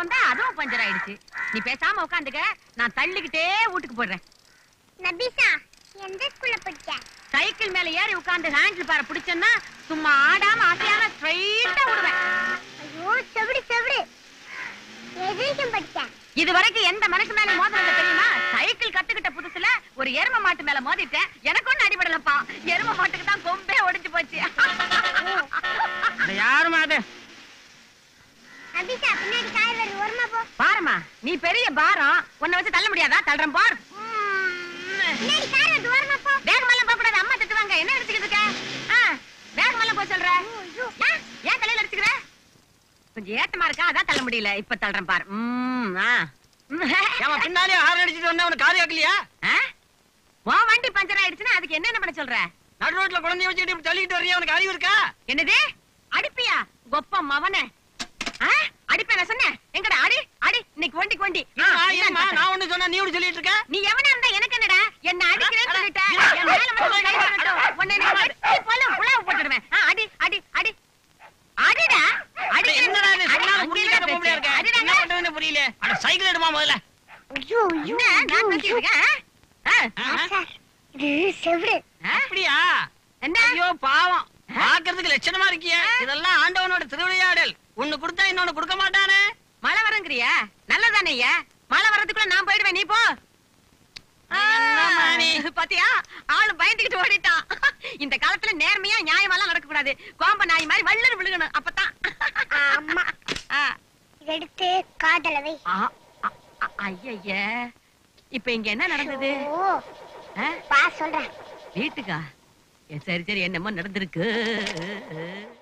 வந்தா அதுவும் பஞ்சர் ஆயிடுச்சு நீ பேசாம உட்காந்துக்க நான் தள்ளிக்கிட்டே வீட்டுக்கு போடுறேன் நபிசா எந்த ஸ்கூல்ல படிச்ச சைக்கிள் மேல ஏறி உட்கார்ந்து ஹேண்டில் பார பிடிச்சேன்னா சும்மா ஆடாம அசையாம ஸ்ட்ரைட்டா விடுவேன் ஐயோ செவிடு செவிடு எதுக்கும் படிச்ச இது வரைக்கும் எந்த மனுஷன் மேல மோதினது தெரியுமா சைக்கிள் கத்துக்கிட்ட புதுசுல ஒரு எரும மாட்டு மேல மோதிட்டேன் எனக்கு ஒண்ணு அடிபடலப்பா எரும மாட்டுக்கு தான் கொம்பே ஒடிஞ்சு போச்சு யாருமா அது நபிசா பின்னாடி கார் வருது ஓரமா போ பாருமா நீ பெரிய பாரம் உன்னை வச்சு தள்ள முடியாதா தள்ளுறேன் பார் பின்னாடி கார் வருது ஓரமா போ வேகமெல்லாம் போக கூடாது அம்மா திட்டுவாங்க என்ன அடிச்சுக்கிட்டு இருக்க ஆ, வேகமெல்லாம் போக சொல்ற ஏன்? ஏன் தலையில அடிச்சுக்கிற கொஞ்சம் ஏத்தமா இருக்கா அதான் தள்ள முடியல இப்ப தள்ளுறேன் பார் ம், ஆ. ம், ஏமா பின்னாலே ஹாரன் அடிச்சிட்டு வந்தா உனக்கு காது கேட்கலையா ஆ? உன் வண்டி பஞ்சர் ஆயிடுச்சுன்னா அதுக்கு என்ன பண்ண சொல்ற நடு ரோட்ல குழந்தைய வச்சுக்கிட்டு இப்படி தள்ளிட்டு வர்றியா உனக்கு அறிவு இருக்கா என்னது அடிப்பியா கொப்ப மவனே ஆ? அடிப்பேன் சொன்னேன் எங்கடா அடி அடி இன்னைக்கு வண்டிக்கு வண்டி ஆ, இருமா, இதான் இருமா, பார்த்தேன். நான் ஒண்ணு சொன்னா நீ இப்படி சொல்லிட்டு இருக்க நீ எவனா இருந்தா எனக்கு என்னடா என்ன அடிக்கிறேன்னு சொல்லிட்ட என் மேல வந்து கை வரட்டும் உன்னை நீ வெட்டி போல புலாவ போட்டுடுவேன் ஆ, அடி அடி அடி அடிடா அடி என்னடா இது சொன்னாலும் புரியாத பொம்பளையா இருக்க என்ன பண்றதுன்னு புரியல அட சைக்கிள் எடுமா முதல்ல ஐயோ என்ன நான் பேசிட்டு இருக்கேன் ஆ? ஆ, சார் இது செவிடு ஆ? அப்படியா என்ன ஐயோ பாவம் பாக்குறதுக்கு லட்சணமா இருக்கியே இதெல்லாம் ஆண்டவனோட திருவிளையாடல் ஒண்ணு கொடுத்தா இன்னொன்னு கொடுக்க மாட்டானே மழை வரங்கிறியா நல்லதானே ஐயா மழை வர்றதுக்குள்ள நான் போயிடுவேன் நீ போ ஆ, என்னம்மா நீ? பாத்தியா ஆளு பயந்துகிட்டு ஓடிட்டான் இந்த காலத்துல நேர்மையா நியாயமெல்லாம் நடக்க கூடாது கோம்ப நாய் மாதிரி வள்ளர் விழுகணும் அப்பதான் அம்மா ஆ. இதை எடுத்து காதல வை ஆ, அ- அ- ஐயைய இப்ப இங்க என்ன நடந்தது ஓ ஆ? பா சொல்றேன் வீட்டுக்கா ஏ, சரி சரி என்னமோ நடந்திருக்கு